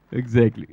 exactly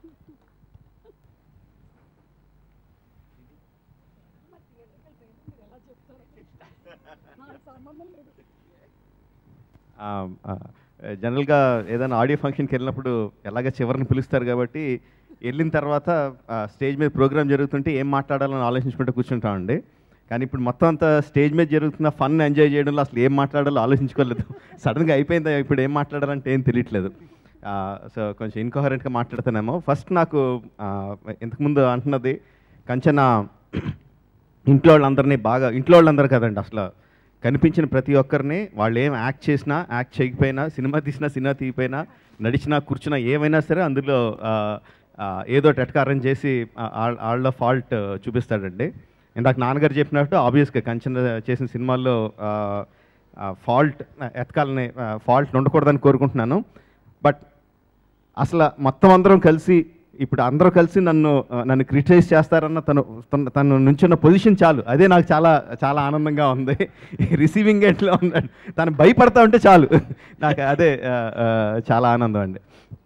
జనరల్గా ఏదైనా audio ఫంక్షన్కి వెళ్ళినప్పుడు ఎలాగ చివరిని పిలుస్తారు కాబట్టి వెళ్ళిన తర్వాత స్టేజ్ మీద ప్రోగ్రామ్ జరుగుతుంటే ఏం మాట్లాడాలని ఆలోచించుకుంటూ కూర్చుంటామండి కానీ ఇప్పుడు మొత్తం అంతా స్టేజ్ మీద జరుగుతున్న ఫన్ ఎంజాయ్ చేయడంలో అసలు ఏం మాట్లాడాలో ఆలోచించుకోలేదు సడన్గా అయిపోయిందా ఇప్పుడు ఏం మాట్లాడాలంటే ఏం తెలియట్లేదు సో కొంచెం ఇన్కోహరెంట్గా మాట్లాడుతానేమో ఫస్ట్ నాకు ఆ, ఇంతకుముందు అంటున్నది కంచన ఇంట్లో వాళ్ళందరినీ బాగా ఇంట్లో వాళ్ళందరూ కదండి అసలు కనిపించిన ప్రతి ఒక్కరిని వాళ్ళు ఏం యాక్ట్ చేసినా యాక్ట్ చేయకపోయినా సినిమా తీసినా సినిమా తీయపోయినా నడిచినా కూర్చున్నా ఏమైనా సరే అందులో ఆ, ఆ, ఏదో టెట్క అరేంజ్ చేసి ఆ, ఆ- వాళ్ళ ఫాల్ట్ చూపిస్తాడండి ఇందాక నాన్నగారు చెప్పినట్టు ఆబ్వియస్గా కంచన చేసిన సినిమాల్లో ఫాల్ట్ ఎతకాలని ఫాల్ట్ ఉండకూడదని కోరుకుంటున్నాను బట్ అసలు మొత్తం అందరం కలిసి ఇప్పుడు అందరూ కలిసి నన్ను ఆ, నన్ను క్రిటిసైజ్ చేస్తారన్న తను తన- తను నుంచున్న పొజిషన్ చాలు అదే నాకు చాలా చాలా ఆనందంగా ఉంది రిసీవింగ్ ఎండ్లో ఉన్నాడు తను భయపడతా ఉంటే చాలు నాకు అదే ఆ, ఆ, చాలా ఆనందం అండి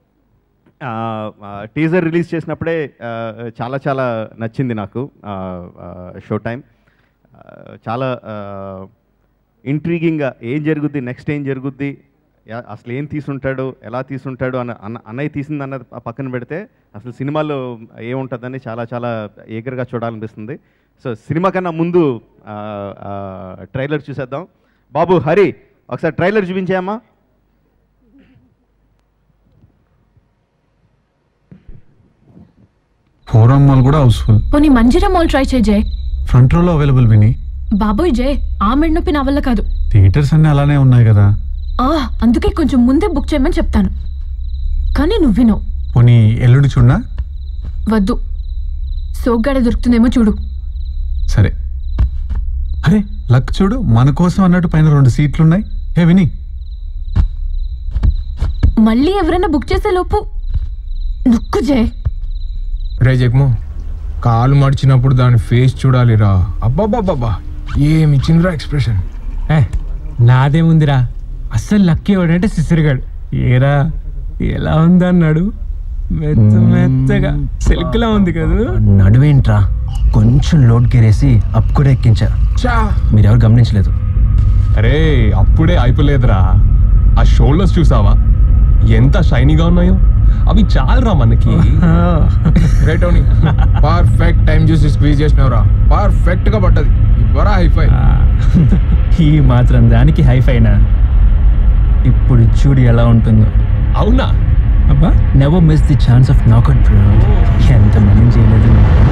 టీజర్ రిలీజ్ చేసినప్పుడే ఆ, చాలా చాలా నచ్చింది నాకు షో టైం చాలా ఇంట్రీగింగ్గా ఏం జరుగుద్ది నెక్స్ట్ ఏం జరుగుద్ది యా- అసలు ఏం తీసుంటాడు ఎలా తీసుంటాడు అన్న అన్న అన్నయ్య తీసింది అన్నది ప- పక్కన పెడితే అసలు సినిమాలో ఏముంటుందని చాలా చాలా ఏగర్గా చూడాలనిపిస్తుంది సో సినిమా కన్నా ముందు ట్రైలర్ చూసేద్దాం బాబు హరి ఒకసారి ట్రైలర్ చూపించామా ఫోరం మాల్ కూడా హౌస్ఫుల్ పోనీ మంజిరా మాల్ ట్రై చేయి జయ్ ఫ్రంట్ రోలో అవైలబుల్ విని బాబోయ్ జయ్ ఆ మెడ నొప్పి నా వల్ల కాదు థియేటర్స్ అన్నీ అలానే ఉన్నాయి కదా ఆ అందుకే కొంచెం ముందే బుక్ చేయమని చెప్తాను కానీ నువ్వు వినవు పోనీ ఎల్లుండి చూడనా వద్దు సోగ్గాడ దొరుకుతుందేమో చూడు సరే అరే లక్ చూడు మన కోసం అన్నట్టు పైన రెండు సీట్లు ఉన్నాయి హే విని మళ్ళీ ఎవరైనా బుక్ చేసే లోపు నొక్కు జయ్ రే జగ్ము కాలు మడిచినప్పుడు దాని ఫేస్ చూడాలిరా అబ్బాబ్బాబ్బా ఏమి ఇచ్చిందిరా ఎక్స్ప్రెషన్ ఏ నాదేముందిరా అస్సలు లక్కీ వాడంటే సిసిరిగాడు ఏరా ఎలా ఉందన్నాడు మెత్త మెత్తగా సిల్క్లా ఉంది కదా నడువేంట్రా కొంచెం లోడ్ కెరేసి అప్ కూడా ఎక్కించా చా మీరెవరు గమనించలేదు అరే అప్పుడే అయిపోలేదురా ఆ షోల్డర్స్ చూసావా ఎంత షైనీగా ఉన్నాయో అవి చాలరా మనకి రే టోనీ పర్ఫెక్ట్ టైం చూసి స్క్వీజ్ చేసినవరా పర్ఫెక్ట్ గా పడ్డది ఇవ్వరా హైఫై ఈ మాత్రం దానికి హైఫైనా ఇప్పుడు చూడు ఎలా ఉంటుందో అవునా అబ్బా never miss the chance of knockout bro ఎంత మనం చేయలేదు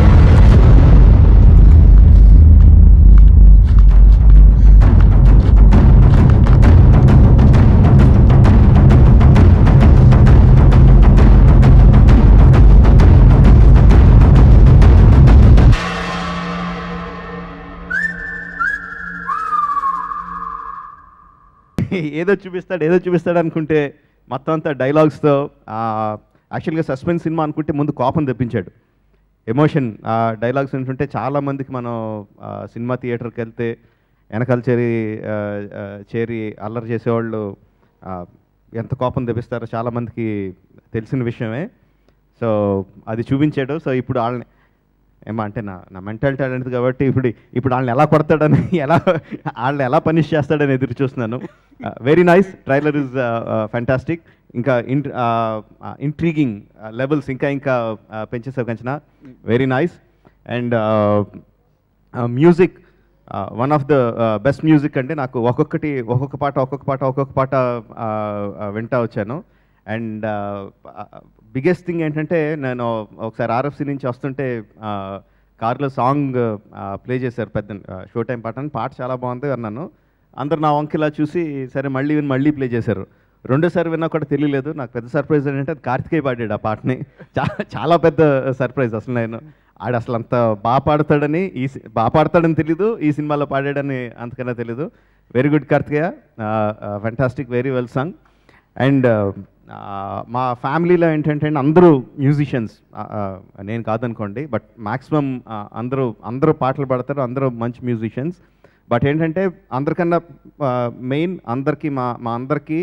ఏదో చూపిస్తాడు ఏదో చూపిస్తాడు అనుకుంటే మొత్తం అంతా డైలాగ్స్తో యాక్చువల్గా సస్పెన్స్ సినిమా అనుకుంటే ముందు కోపం తెప్పించాడు ఎమోషన్ ఆ డైలాగ్స్ వింటుంటే చాలా మందికి మనం ఆ, సినిమా థియేటర్కి వెళ్తే వెనకాల చేరి ఆ, ఆ, చేరి అల్లరి చేసేవాళ్ళు ఆ, ఎంత కోపం తెప్పిస్తారో చాలా మందికి తెలిసిన విషయమే సో అది చూపించాడు సో ఇప్పుడు వాళ్ళని ఏమో అంటే నా నా మెంటాలిటీ అనేది కాబట్టి ఇప్పుడు ఇప్పుడు వాళ్ళని ఎలా కొడతాడని ఎలా వాళ్ళని ఎలా పనిష్ చేస్తాడని ఎదురు చూస్తున్నాను very nice trailer is fantastic ఇంకా ఇన్ ఇంట్రీగింగ్ లెవెల్స్ ఇంకా ఇంకా uh, పెంచేసావు కంచిన very nice and music one of the best music అంటే నాకు ఒక్కొక్కటి ఒక్కొక్క పాట ఒక్కొక్క పాట ఒక్కొక్క పాట uh, uh, వింటా వచ్చాను అండ్ బిగ్గెస్ట్ థింగ్ ఏంటంటే నేను ఒకసారి ఆర్ఎఫ్సి నుంచి వస్తుంటే కార్లో సాంగ్ ప్లే చేశారు పెద్ద షో టైం పాట అని పాట చాలా బాగుంది అన్నాను అందరు నా వంక ఇలా చూసి సరే మళ్ళీ విని మళ్ళీ ప్లే చేశారు రెండోసారి విన్నా కూడా తెలియలేదు నాకు పెద్ద సర్ప్రైజ్ ఏంటంటే అది కార్తికేయ పాడాడు ఆ పాటని చాలా చాలా పెద్ద సర్ప్రైజ్ అసలు నేను ఆడు అసలు అంత బాగా పాడతాడని ఈ సి- బాగా పాడతాడని తెలీదు ఈ సినిమాలో పాడాడని అంతకన్నా తెలీదు very good Karthikeya fantastic very well song and మా ఫ్యామిలీలో ఏంటంటే అందరూ మ్యూజిషియన్స్ నేను కాదనుకోండి బట్ మ్యాక్సిమం అందరూ అందరూ పాటలు పాడతారు అందరూ మంచి మ్యూజిషియన్స్ బట్ ఏంటంటే అందరికన్నా మెయిన్ అందరికీ మా మా అందరికీ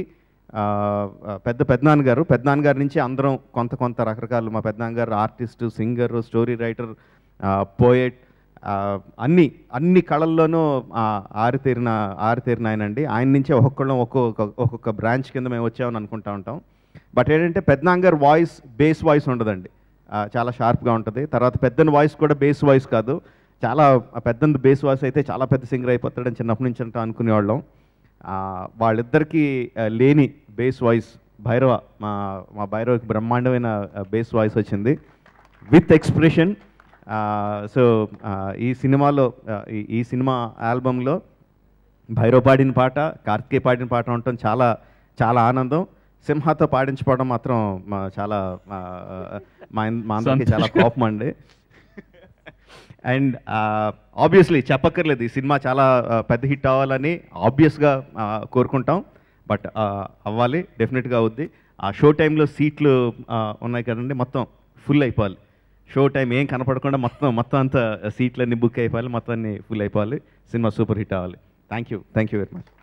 ఆ, ఆ, పెద్ద పెద్దనాన్నగారు పెద్దనాన్నగారి నుంచి అందరం కొంత కొంత రకరకాలు మా పెద్దనాన్నగారు artist singer story writer poet అన్ని అన్ని కళల్లోనూ ఆ, ఆరితేరిన ఆరితేరిన ఆయన అండి ఆయన నుంచే ఒక్కొక్కళ్ళం ఒక్కొక్క ఒక్కొక్క బ్రాంచ్ కింద మేము వచ్చామని అనుకుంటా ఉంటాం బట్ ఏంటంటే పెద్దనాన్నగారు వాయిస్ బేస్ వాయిస్ ఉండదండి ఆ, చాలా షార్ప్గా ఉంటుంది తర్వాత పెద్దని వాయిస్ కూడా బేస్ వాయిస్ కాదు చాలా పెద్ద బేస్ వాయిస్ అయితే చాలా పెద్ద సింగర్ అయిపోతాడని చిన్నప్పటి నుంచి అంటూ అనుకునేవాళ్ళం ఆ, వాళ్ళిద్దరికీ ఆ, లేని బేస్ వాయిస్ భైరవ మా మా భైరవకి బ్రహ్మాండమైన బేస్ వాయిస్ వచ్చింది విత్ ఎక్స్ప్రెషన్ సో ఈ సినిమాలో ఆ, ఈ- ఈ సినిమా ఆల్బంలో భైరవ్ పాడిన పాట కార్తికేయ పాడిన పాట ఉండటం చాలా చాలా ఆనందం సింహతో పాడించుకోవడం మాత్రం మా చాలా ఆ, మా మా అందరికీ చాలా కోపం అండి అండ్ ఆబ్వియస్లీ చెప్పక్కర్లేదు ఈ సినిమా చాలా ఆ, పెద్ద హిట్ అవ్వాలని ఆబ్వియస్గా కోరుకుంటాం బట్ అవ్వాలి డెఫినెట్గా అవుద్ది ఆ షో టైంలో సీట్లు ఆ, ఉన్నాయి కదండి మొత్తం ఫుల్ అయిపోవాలి షో టైం ఏం కనపడకుండా మొత్తం మొత్తం అంతా సీట్లన్నీ బుక్ అయిపోవాలి మొత్తం అన్ని ఫుల్ అయిపోవాలి సినిమా సూపర్ హిట్ అవ్వాలి thank you thank you very much